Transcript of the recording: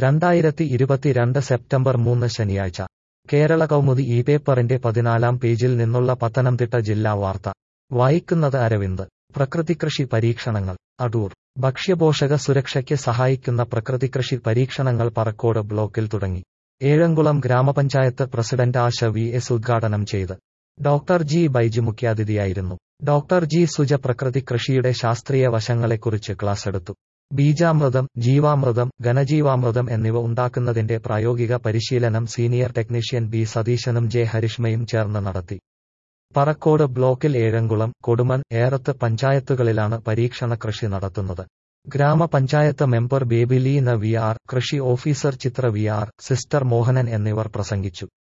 രണ്ടായിരത്തി ഇരുപത്തിരണ്ട് സെപ്റ്റംബർ മൂന്ന് ശനിയാഴ്ച കേരള കൗമുദി ഈ പേപ്പറിന്റെ പതിനാലാം പേജിൽ നിന്നുള്ള പത്തനംതിട്ട ജില്ലാ വാർത്ത വായിക്കുന്നത് അരവിന്ദ് പ്രകൃതികൃഷി പരീക്ഷണങ്ങൾ അടൂർ ഭക്ഷ്യപോഷക സുരക്ഷയ്ക്ക് സഹായിക്കുന്ന പ്രകൃതികൃഷി പരീക്ഷണങ്ങൾ പറക്കോട് ബ്ലോക്കിൽ തുടങ്ങി ഏഴംകുളം ഗ്രാമപഞ്ചായത്ത് പ്രസിഡന്റ് ആശ വി എസ് ഉദ്ഘാടനം ചെയ്ത് ഡോക്ടർ ജി ബൈജു മുഖ്യാതിഥിയായിരുന്നു ഡോക്ടർ ജി സുജ പ്രകൃതി കൃഷിയുടെ ശാസ്ത്രീയ വശങ്ങളെക്കുറിച്ച് ക്ലാസ് എടുത്തു ബീജാമൃതം ജീവാമൃതം ഘനജീവാമൃതം എന്നിവ ഉണ്ടാക്കുന്നതിന്റെ പ്രായോഗിക പരിശീലനം സീനിയർ ടെക്നീഷ്യൻ ബി സതീശനും ജെ ഹരിഷ്മയും ചേർന്ന് നടത്തി പറക്കോട് ബ്ലോക്കിൽ ഏഴംകുളം കൊടുമൺ ഏറത്ത് പഞ്ചായത്തുകളിലാണ് പരീക്ഷണ കൃഷി നടത്തുന്നത് ഗ്രാമപഞ്ചായത്ത് member Baby Leena V R കൃഷി officer Chithra V R sister Mohanan എന്നിവർ പ്രസംഗിച്ചു